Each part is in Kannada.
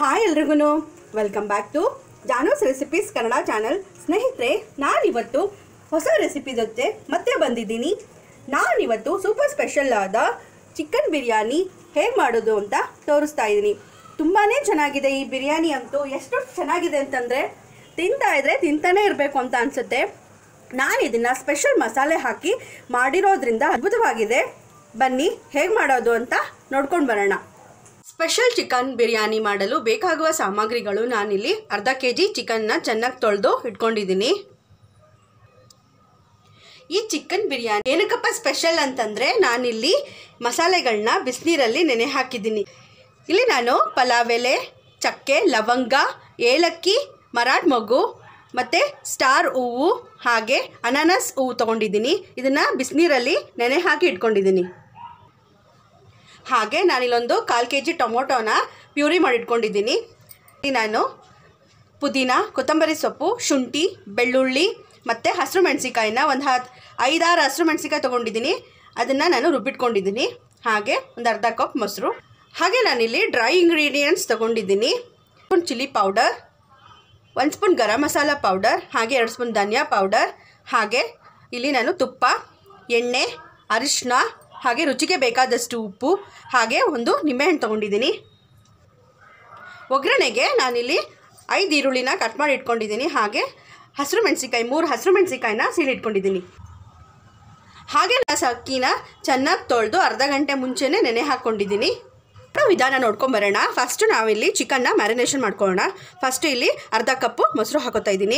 ಹಾಯ್ ಎಲ್ರಿಗೂ welcome back to Janu's recipes Kannada channel ಸ್ನೇಹಿತರೆ ನಾನಿವತ್ತು ಹೊಸ ರೆಸಿಪಿ ಜೊತೆ ಮತ್ತೆ ಬಂದಿದ್ದೀನಿ ನಾನಿವತ್ತು ಸೂಪರ್ ಸ್ಪೆಷಲ್ ಆದ ಚಿಕನ್ ಬಿರಿಯಾನಿ ಹೇಗೆ ಮಾಡೋದು ಅಂತ ತೋರಿಸ್ತಾ ಇದ್ದೀನಿ ತುಂಬಾ ಚೆನ್ನಾಗಿದೆ ಈ ಬಿರಿಯಾನಿ ಅಂತೂ ಎಷ್ಟು ಚೆನ್ನಾಗಿದೆ ಅಂತಂದರೆ ತಿಂತಾ ಇದ್ರೆ ತಿಂತಾನೆ ಇರಬೇಕು ಅಂತ ಅನಿಸುತ್ತೆ ನಾನು ಇದನ್ನು ಸ್ಪೆಷಲ್ ಮಸಾಲೆ ಹಾಕಿ ಮಾಡಿರೋದ್ರಿಂದ ಅದ್ಭುತವಾಗಿದೆ ಬನ್ನಿ ಹೇಗೆ ಮಾಡೋದು ಅಂತ ನೋಡ್ಕೊಂಡು ಬರೋಣ ಸ್ಪೆಷಲ್ ಚಿಕನ್ ಬಿರಿಯಾನಿ ಮಾಡಲು ಬೇಕಾಗುವ ಸಾಮಗ್ರಿಗಳು ನಾನಿಲ್ಲಿ ಅರ್ಧ ಕೆ ಜಿ ಚಿಕನ್ನ ಚೆನ್ನಾಗಿ ತೊಳೆದು ಇಟ್ಕೊಂಡಿದ್ದೀನಿ ಈ ಚಿಕನ್ ಬಿರಿಯಾನಿ ಏನಕ್ಕಪ್ಪ ಸ್ಪೆಷಲ್ ಅಂತಂದರೆ ನಾನಿಲ್ಲಿ ಮಸಾಲೆಗಳನ್ನ ಬಿಸಿನೀರಲ್ಲಿ ನೆನೆ ಹಾಕಿದ್ದೀನಿ ಇಲ್ಲಿ ನಾನು ಪಲಾವ್ ಎಲೆ ಚಕ್ಕೆ ಲವಂಗ ಏಲಕ್ಕಿ ಮರಾಠ ಮೊಗ್ಗು ಮತ್ತು ಸ್ಟಾರ್ ಹೂವು ಹಾಗೆ ಅನಾನಸ್ ಹೂವು ತೊಗೊಂಡಿದ್ದೀನಿ ಇದನ್ನು ಬಿಸಿನೀರಲ್ಲಿ ನೆನೆ ಹಾಕಿ ಇಟ್ಕೊಂಡಿದ್ದೀನಿ ಹಾಗೆ ನಾನಿಲ್ಲೊಂದು ಕಾಲು ಕೆ ಜಿ ಟೊಮೊಟೊನ ಪ್ಯೂರಿ ಮಾಡಿಟ್ಕೊಂಡಿದ್ದೀನಿ ಇಲ್ಲಿ ನಾನು ಪುದೀನ ಕೊತ್ತಂಬರಿ ಸೊಪ್ಪು ಶುಂಠಿ ಬೆಳ್ಳುಳ್ಳಿ ಮತ್ತು ಹಸಿರು ಮೆಣಸಿಕಾಯಿನ ಒಂದು ಹತ್ತು ಐದಾರು ಹಸಿರು ಮೆಣಸಿಕಾಯಿ ತೊಗೊಂಡಿದ್ದೀನಿ ಅದನ್ನು ನಾನು ರುಬ್ಬಿಟ್ಕೊಂಡಿದ್ದೀನಿ ಹಾಗೆ ಒಂದು ಅರ್ಧ ಕಪ್ ಮೊಸರು ಹಾಗೆ ನಾನಿಲ್ಲಿ ಡ್ರೈ ಇಂಗ್ರೀಡಿಯೆಂಟ್ಸ್ ತೊಗೊಂಡಿದ್ದೀನಿ ಸ್ಪೂನ್ ಚಿಲ್ಲಿ ಪೌಡರ್ ಒಂದು ಸ್ಪೂನ್ ಗರಂ ಮಸಾಲ ಪೌಡರ್ ಹಾಗೆ ಎರಡು ಸ್ಪೂನ್ ಧನಿಯಾ ಪೌಡರ್ ಹಾಗೆ ಇಲ್ಲಿ ನಾನು ತುಪ್ಪ ಎಣ್ಣೆ ಅರಿಶಿನ ಹಾಗೆ ರುಚಿಗೆ ಬೇಕಾದಷ್ಟು ಉಪ್ಪು ಹಾಗೆ ಒಂದು ನಿಂಬೆಹಣ್ಣು ತೊಗೊಂಡಿದ್ದೀನಿ ಒಗ್ಗರಣೆಗೆ ನಾನಿಲ್ಲಿ ಐದು ಈರುಳ್ಳಿನ ಕಟ್ ಮಾಡಿ ಇಟ್ಕೊಂಡಿದ್ದೀನಿ ಹಾಗೆ ಹಸಿರು ಮೆಣಸಿಕಾಯಿ ಮೂರು ಹಸಿರು ಮೆಣಸಿಕಾಯಿನ ಸೀಳಿಟ್ಕೊಂಡಿದ್ದೀನಿ ಹಾಗೆ ನಾನು ಅಕ್ಕಿನ ಚೆನ್ನಾಗಿ ತೊಳೆದು ಅರ್ಧ ಗಂಟೆ ಮುಂಚೆನೇ ನೆನೆ ಹಾಕ್ಕೊಂಡಿದ್ದೀನಿ ಮಾಡೋ ವಿಧಾನ ನೋಡ್ಕೊಂಬರೋಣ ಫಸ್ಟು ನಾವಿಲ್ಲಿ ಚಿಕನ್ನ ಮ್ಯಾರಿನೇಷನ್ ಮಾಡ್ಕೊಳ್ಳೋಣ ಫಸ್ಟು ಇಲ್ಲಿ ಅರ್ಧ ಕಪ್ಪು ಮೊಸರು ಹಾಕೋತಾ ಇದ್ದೀನಿ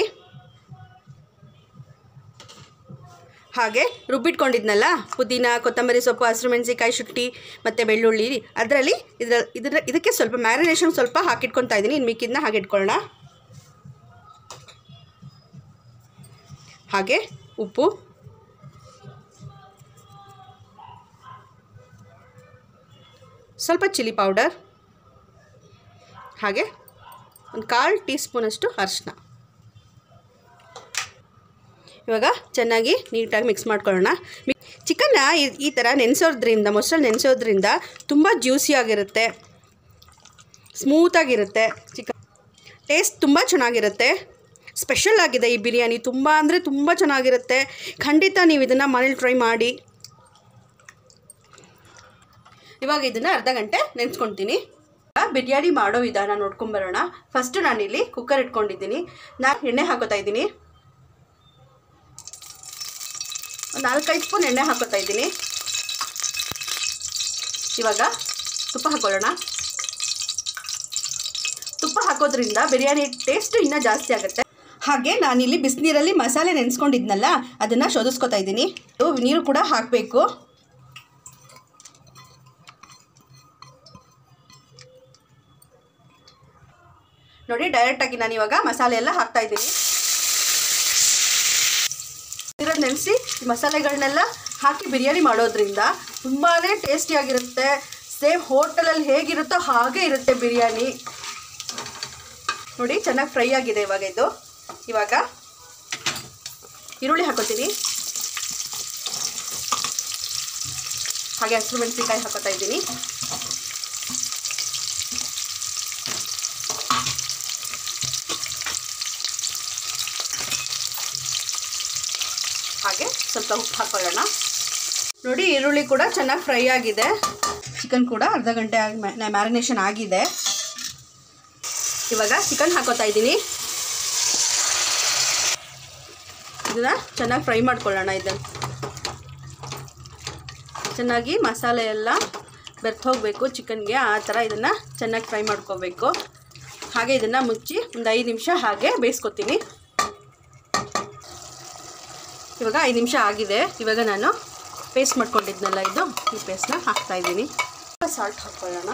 ಹಾಗೆ ರುಬ್ಬಿಟ್ಕೊಂಡಿದ್ನಲ್ಲ ಪುದೀನ ಕೊತ್ತಂಬರಿ ಸೊಪ್ಪು ಹಸಿರು ಮೆಣಸಿಕಾಯಿ ಶುಂಠಿ ಮತ್ತು ಬೆಳ್ಳುಳ್ಳಿ ಅದರಲ್ಲಿ ಇದರ ಇದರ ಇದಕ್ಕೆ ಸ್ವಲ್ಪ ಮ್ಯಾರಿನೇಷನ್ ಸ್ವಲ್ಪ ಹಾಕಿಟ್ಕೊತಾ ಇದ್ದೀನಿ ಇನ್ನು ಮಿಕ್ಕಿದ್ನ ಹಾಗೆ ಇಟ್ಕೊಳ್ಳೋಣ ಹಾಗೆ ಉಪ್ಪು ಸ್ವಲ್ಪ ಚಿಲ್ಲಿ ಪೌಡರ್ ಹಾಗೆ ಒಂದು ಕಾಲು ಟೀ ಸ್ಪೂನಷ್ಟು ಅರಿಶಿನ ಇವಾಗ ಚೆನ್ನಾಗಿ ನೀಟಾಗಿ ಮಿಕ್ಸ್ ಮಾಡ್ಕೊಳ್ಳೋಣ ಚಿಕನ್ನ ಈ- ಈ ಥರ ನೆನೆಸೋದ್ರಿಂದ ಮೊಸರಲ್ಲಿ ನೆನೆಸೋದ್ರಿಂದ ತುಂಬ ಜ್ಯೂಸಿಯಾಗಿರುತ್ತೆ ಸ್ಮೂತಾಗಿರುತ್ತೆ ಚಿಕನ್ ಟೇಸ್ಟ್ ತುಂಬ ಚೆನ್ನಾಗಿರುತ್ತೆ ಸ್ಪೆಷಲ್ ಆಗಿದೆ ಈ ಬಿರಿಯಾನಿ ತುಂಬ ಅಂದರೆ ತುಂಬ ಚೆನ್ನಾಗಿರುತ್ತೆ ಖಂಡಿತ ನೀವು ಇದನ್ನು ಮನೇಲಿ ಟ್ರೈ ಮಾಡಿ ಇವಾಗ ಇದನ್ನು ಅರ್ಧ ಗಂಟೆ ನೆನೆಸ್ಕೊಳ್ತೀನಿ ಬಿರಿಯಾನಿ ಮಾಡೋ ವಿಧಾನ ನೋಡ್ಕೊಂಬರೋಣ ಫಸ್ಟು ನಾನಿಲ್ಲಿ ಕುಕ್ಕರ್ ಇಟ್ಕೊಂಡಿದ್ದೀನಿ ನಾನು ಎಣ್ಣೆ ಹಾಕೋತಾ ಇದ್ದೀನಿ ಒಂದು ನಾಲ್ಕೈದು ಸ್ಪೂನ್ ಎಣ್ಣೆ ಹಾಕೋತಾ ಇದ್ದೀನಿ ಇವಾಗ ತುಪ್ಪ ಹಾಕೊಳ್ಳೋಣ ತುಪ್ಪ ಹಾಕೋದ್ರಿಂದ ಬಿರಿಯಾನಿ ಟೇಸ್ಟ್ ಇನ್ನೂ ಜಾಸ್ತಿ ಆಗುತ್ತೆ ಹಾಗೆ ನಾನಿಲ್ಲಿ ಬಿಸಿನೀರಲ್ಲಿ ಮಸಾಲೆ ನೆನೆಸ್ಕೊಂಡಿದ್ನಲ್ಲ ಅದನ್ನು ಶೋಧಿಸ್ಕೊತಾ ಇದ್ದೀನಿ ಇದು ನೀರು ಕೂಡ ಹಾಕಬೇಕು ನೋಡಿ ಡೈರೆಕ್ಟಾಗಿ ನಾನು ಇವಾಗ ಮಸಾಲೆ ಎಲ್ಲ ಹಾಕ್ತಾ ಇದ್ದೀನಿ ಇರೋದು ನೆನೆಸಿ ಮಸಾಲೆಗಳನ್ನೆಲ್ಲ ಹಾಕಿ ಬಿರಿಯಾನಿ ಮಾಡೋದ್ರಿಂದ ತುಂಬಾ ಟೇಸ್ಟಿಯಾಗಿರುತ್ತೆ ಸೇಮ್ ಹೋಟೆಲಲ್ಲಿ ಹೇಗಿರುತ್ತೋ ಹಾಗೆ ಇರುತ್ತೆ ಬಿರಿಯಾನಿ ನೋಡಿ ಚೆನ್ನಾಗಿ ಫ್ರೈ ಆಗಿದೆ ಇವಾಗ ಇದು ಇವಾಗ ಈರುಳ್ಳಿ ಹಾಕೋತೀನಿ ಹಾಗೆ ಹಸಿರು ಮೆಣಸಿನ್ಕಾಯಿ ಹಾಕೋತಾ ಇದ್ದೀನಿ ಹಾಗೆ ಸ್ವಲ್ಪ ಉಪ್ಪು ಹಾಕೊಳ್ಳೋಣ ನೋಡಿ ಈರುಳ್ಳಿ ಕೂಡ ಚೆನ್ನಾಗಿ ಫ್ರೈ ಆಗಿದೆ ಚಿಕನ್ ಕೂಡ ಅರ್ಧ ಗಂಟೆ ಆಗಿ ಮ್ಯಾರಿನೇಷನ್ ಆಗಿದೆ ಇವಾಗ ಚಿಕನ್ ಹಾಕೋತಾ ಇದ್ದೀನಿ ಇದನ್ನ ಚೆನ್ನಾಗಿ ಫ್ರೈ ಮಾಡ್ಕೊಳ್ಳೋಣ ಇದನ್ನು ಚೆನ್ನಾಗಿ ಮಸಾಲೆ ಎಲ್ಲ ಬೆರ್ತು ಹೋಗಬೇಕು ಚಿಕನ್ಗೆ ಆ ಥರ ಇದನ್ನು ಚೆನ್ನಾಗಿ ಫ್ರೈ ಮಾಡ್ಕೋಬೇಕು ಹಾಗೆ ಇದನ್ನು ಮುಚ್ಚಿ ಒಂದು ಐದು ನಿಮಿಷ ಹಾಗೆ ಬೇಯಿಸ್ಕೊತೀನಿ ಇವಾಗ ಐದು ನಿಮಿಷ ಆಗಿದೆ ಇವಾಗ ನಾನು ಪೇಸ್ಟ್ ಮಾಡ್ಕೊಂಡಿದ್ನಲ್ಲ ಇದು ಈ ಪೇಸ್ಟ್ನ ಹಾಕ್ತಾ ಇದ್ದೀನಿ ಸಾಲ್ಟ್ ಹಾಕ್ಕೊಳ್ಳೋಣ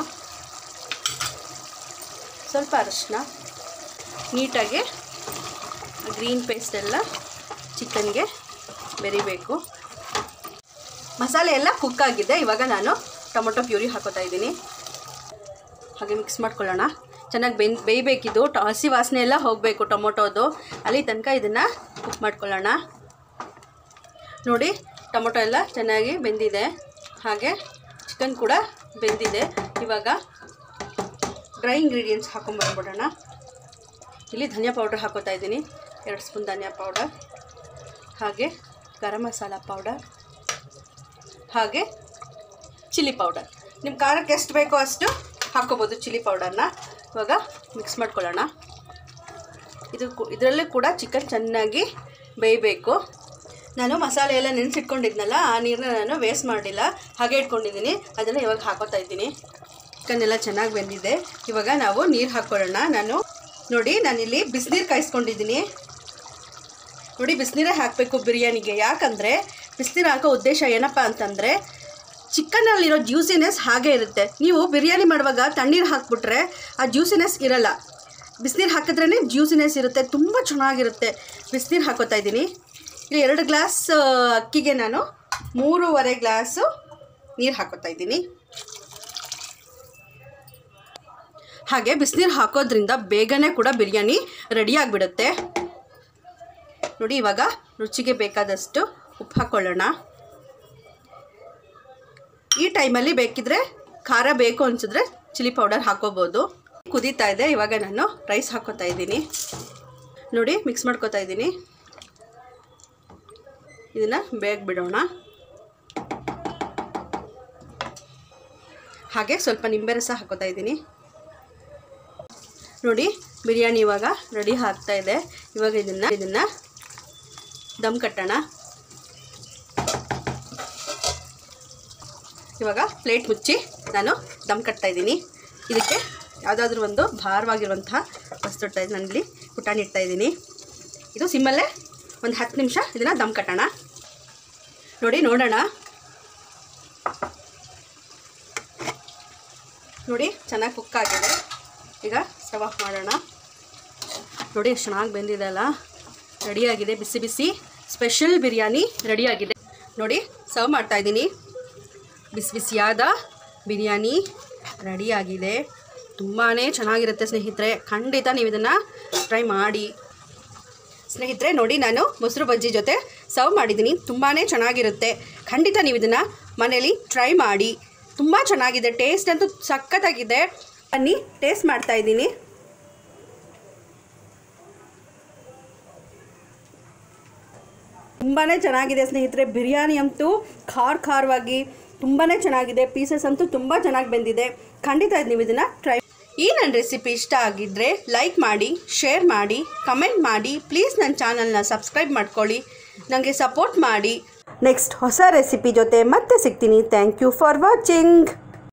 ಸ್ವಲ್ಪ ಅರಶಿನ ನೀಟಾಗಿ ಗ್ರೀನ್ ಪೇಸ್ಟ್ ಎಲ್ಲ ಚಿಕನ್ಗೆ ಬೆರಿಬೇಕು ಮಸಾಲೆ ಎಲ್ಲ ಕುಕ್ ಆಗಿದೆ ಇವಾಗ ನಾನು ಟೊಮೊಟೊ ಪ್ಯೂರಿ ಹಾಕೋತಾ ಇದ್ದೀನಿ ಹಾಗೆ ಮಿಕ್ಸ್ ಮಾಡ್ಕೊಳ್ಳೋಣ ಚೆನ್ನಾಗಿ ಬೆನ್ ಬೇಯಬೇಕಿದು ಟ ಹಸಿ ವಾಸನೆ ಎಲ್ಲ ಹೋಗಬೇಕು ಟೊಮೊಟೊದು ಅಲ್ಲಿ ತನಕ ಇದನ್ನು ಕುಕ್ ಮಾಡ್ಕೊಳ್ಳೋಣ ನೋಡಿ ಟೊಮೊಟೊ ಎಲ್ಲ ಚೆನ್ನಾಗಿ ಬೆಂದಿದೆ ಹಾಗೆ ಚಿಕನ್ ಕೂಡ ಬೆಂದಿದೆ ಇವಾಗ ಡ್ರೈ ಇಂಗ್ರೀಡಿಯೆಂಟ್ಸ್ ಹಾಕೊಂಬಂದ್ಬಿಡೋಣ ಇಲ್ಲಿ ಧನಿಯಾ ಪೌಡರ್ ಹಾಕೋತಾ ಇದ್ದೀನಿ ಎರಡು ಸ್ಪೂನ್ ಧನಿಯಾ ಪೌಡರ್ ಹಾಗೆ ಗರಂ ಮಸಾಲ ಪೌಡರ್ ಹಾಗೆ ಚಿಲ್ಲಿ ಪೌಡರ್ ನಿಮ್ಮ ಖಾರಕ್ಕೆ ಎಷ್ಟು ಬೇಕೋ ಅಷ್ಟು ಹಾಕ್ಕೋಬೋದು ಚಿಲ್ಲಿ ಪೌಡರ್ನ ಇವಾಗ ಮಿಕ್ಸ್ ಮಾಡ್ಕೊಳ್ಳೋಣ ಇದು ಇದರಲ್ಲೂ ಕೂಡ ಚಿಕನ್ ಚೆನ್ನಾಗಿ ಬೇಯಬೇಕು ನಾನು ಮಸಾಲೆ ಎಲ್ಲ ನೆನೆಸಿಟ್ಕೊಂಡಿದ್ನಲ್ಲ ಆ ನೀರನ್ನ ನಾನು ವೇಸ್ಟ್ ಮಾಡಿಲ್ಲ ಹಾಗೆ ಇಟ್ಕೊಂಡಿದ್ದೀನಿ ಅದನ್ನು ಇವಾಗ ಹಾಕೋತಾ ಇದ್ದೀನಿ ಚಿಕನ್ ಎಲ್ಲ ಚೆನ್ನಾಗಿ ಬೆಂದಿದೆ ಇವಾಗ ನಾವು ನೀರು ಹಾಕ್ಕೊಳ್ಳೋಣ ನಾನು ನೋಡಿ ನಾನಿಲ್ಲಿ ಬಿಸಿನೀರು ಕಾಯಿಸ್ಕೊಂಡಿದ್ದೀನಿ ನೋಡಿ ಬಿಸಿನೀರೇ ಹಾಕಬೇಕು ಬಿರಿಯಾನಿಗೆ ಯಾಕಂದರೆ ಬಿಸಿನೀರು ಹಾಕೋ ಉದ್ದೇಶ ಏನಪ್ಪ ಅಂತಂದರೆ ಚಿಕನಲ್ಲಿರೋ ಜ್ಯೂಸಿನೆಸ್ ಹಾಗೆ ಇರುತ್ತೆ ನೀವು ಬಿರಿಯಾನಿ ಮಾಡುವಾಗ ತಣ್ಣೀರು ಹಾಕ್ಬಿಟ್ರೆ ಆ ಜ್ಯೂಸಿನೆಸ್ ಇರಲ್ಲ ಬಿಸಿನೀರು ಹಾಕಿದ್ರೇ ಜ್ಯೂಸಿನೆಸ್ ಇರುತ್ತೆ ತುಂಬ ಚೆನ್ನಾಗಿರುತ್ತೆ ಬಿಸಿನೀರು ಹಾಕೋತಾ ಇದ್ದೀನಿ ಇಲ್ಲಿ ಎರಡು ಗ್ಲಾಸ್ ಆ, ಅಕ್ಕಿಗೆ ನಾನು ಮೂರುವರೆ ಗ್ಲಾಸು ನೀರು ಹಾಕೋತಾ ಇದ್ದೀನಿ ಹಾಗೆ ಬಿಸಿನೀರು ಹಾಕೋದ್ರಿಂದ ಬೇಗನೆ ಕೂಡ ಬಿರಿಯಾನಿ ರೆಡಿ ಆಗಿಬಿಡುತ್ತೆ ನೋಡಿ ಇವಾಗ ರುಚಿಗೆ ಬೇಕಾದಷ್ಟು ಉಪ್ಪು ಹಾಕ್ಕೊಳ್ಳೋಣ ಈ ಟೈಮಲ್ಲಿ ಬೇಕಿದ್ರೆ ಖಾರ ಬೇಕು ಅನಿಸಿದ್ರೆ ಚಿಲ್ಲಿ ಪೌಡರ್ ಹಾಕೋಬೋದು ಕುದೀತಾ ಇದೆ ಇವಾಗ ನಾನು ರೈಸ್ ಹಾಕೋತಾ ಇದ್ದೀನಿ ನೋಡಿ ಮಿಕ್ಸ್ ಮಾಡ್ಕೋತಾ ಇದ್ದೀನಿ ಇದನ್ನು ಬೇಗ ಬಿಡೋಣ ಹಾಗೆ ಸ್ವಲ್ಪ ನಿಂಬೆ ರಸ ಹಾಕೋತಾ ಇದ್ದೀನಿ ನೋಡಿ ಬಿರಿಯಾನಿ ಇವಾಗ ರೆಡಿ ಆಗ್ತಾ ಇದೆ ಇವಾಗ ಇದನ್ನು ಇದನ್ನು ದಮ್ ಕಟ್ಟೋಣ ಇವಾಗ ಪ್ಲೇಟ್ ಮುಚ್ಚಿ ನಾನು ದಮ್ ಕಟ್ತಾ ಇದ್ದೀನಿ ಇದಕ್ಕೆ ಯಾವುದಾದ್ರೂ ಒಂದು ಭಾರವಾಗಿರುವಂತಹ ವಸ್ತು ಇಡ್ತಾ ಇದ್ದೀನಿ ನಾನಿಲ್ಲಿ ಪುಟಾಣಿ ಇಡ್ತಾ ಇದ್ದೀನಿ ಇದು ಸಿಮ್ಮಲ್ಲೇ ಒಂದು ಹತ್ತು ನಿಮಿಷ ಇದನ್ನು ದಮ್ ಕಟ್ಟೋಣ ನೋಡಿ ನೋಡೋಣ ನೋಡಿ ಚೆನ್ನಾಗಿ ಕುಕ್ ಆಗಿದೆ ಈಗ ಸ್ಟವ್ ಆಫ್ ಮಾಡೋಣ ನೋಡಿ ಎಷ್ಟು ಚೆನ್ನಾಗಿ ಬೆಂದಿದೆ ಅಲ್ಲ ರೆಡಿಯಾಗಿದೆ ಬಿಸಿ ಬಿಸಿ ಸ್ಪೆಷಲ್ ಬಿರಿಯಾನಿ ರೆಡಿಯಾಗಿದೆ ನೋಡಿ ಸರ್ವ್ ಮಾಡ್ತಾಯಿದ್ದೀನಿ ಬಿಸಿ ಬಿಸಿಯಾದ ಬಿರಿಯಾನಿ ರೆಡಿಯಾಗಿದೆ ತುಂಬಾ ಚೆನ್ನಾಗಿರುತ್ತೆ ಸ್ನೇಹಿತರೆ ಖಂಡಿತ ನೀವು ಇದನ್ನು ಟ್ರೈ ಮಾಡಿ ಸ್ನೇಹಿತರೆ ನೋಡಿ ನಾನು ಮೊಸರು ಬಜ್ಜಿ ಜೊತೆ ಸರ್ವ್ ಮಾಡಿದ್ದೀನಿ ತುಂಬಾ ಚೆನ್ನಾಗಿರುತ್ತೆ ಖಂಡಿತ ನೀವು ಇದನ್ನು ಮನೇಲಿ ಟ್ರೈ ಮಾಡಿ ತುಂಬ ಚೆನ್ನಾಗಿದೆ ಟೇಸ್ಟ್ ಅಂತೂ ಸಖತ್ತಾಗಿದೆ ಬನ್ನಿ ಟೇಸ್ಟ್ ಮಾಡ್ತಾ ಇದ್ದೀನಿ ತುಂಬಾ ಚೆನ್ನಾಗಿದೆ ಸ್ನೇಹಿತರೆ ಬಿರಿಯಾನಿ ಅಂತೂ ಖಾರ ಖಾರವಾಗಿ ತುಂಬಾ ಚೆನ್ನಾಗಿದೆ ಪೀಸಸ್ ಅಂತೂ ತುಂಬ ಚೆನ್ನಾಗಿ ಬಂದಿದೆ ಖಂಡಿತ ನೀವು ಇದನ್ನು ಟ್ರೈ ಈ ನನ್ನ ರೆಸಿಪಿ ಇಷ್ಟ ಆಗಿದ್ದರೆ ಲೈಕ್ ಮಾಡಿ ಶೇರ್ ಮಾಡಿ ಕಮೆಂಟ್ ಮಾಡಿ ಪ್ಲೀಸ್ ನನ್ನ ಚಾನಲ್ನ ಸಬ್ಸ್ಕ್ರೈಬ್ ಮಾಡ್ಕೊಳ್ಳಿ ನನಗೆ ಸಪೋರ್ಟ್ ಮಾಡಿ ನೆಕ್ಸ್ಟ್ ಹೊಸ ರೆಸಿಪಿ ಜೊತೆ ಮತ್ತೆ ಸಿಗ್ತೀನಿ ಥ್ಯಾಂಕ್ ಯು ಫಾರ್ ವಾಚಿಂಗ್